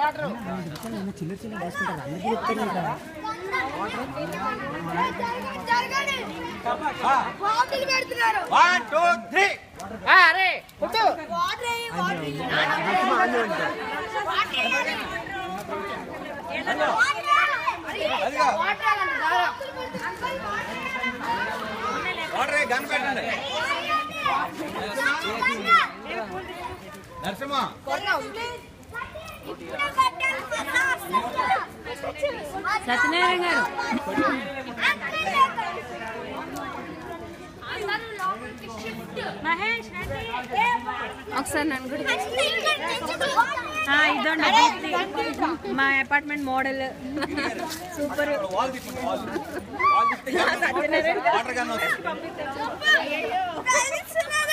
చిల్లర చిల్లర రాసుకుంటారు అందరికీ చెప్తారు కదా బాటిల్ పెడుతున్నారు వన్ టూ త్రీ అరే పుట్టు వాటర్ వేయి, వాటర్ వేయి. వాటర్ వేయి. వాటర్ వేయాలి. అదిగో వాటర్ వేయాలంట, దారా. వాటర్ గన్ పెట్టండి నరసింహ సత్యనారాయణ గారు మహేష్ ఒకసారి నన్ను కూడా ఇదండి దీప్తి. మా అపార్ట్మెంట్ మోడల్ సూపర్ వాల్ తిప్పండి వాల్ వాల్ తిప్పితే వాటర్ గన్ వస్తుంది పంపిస్తాం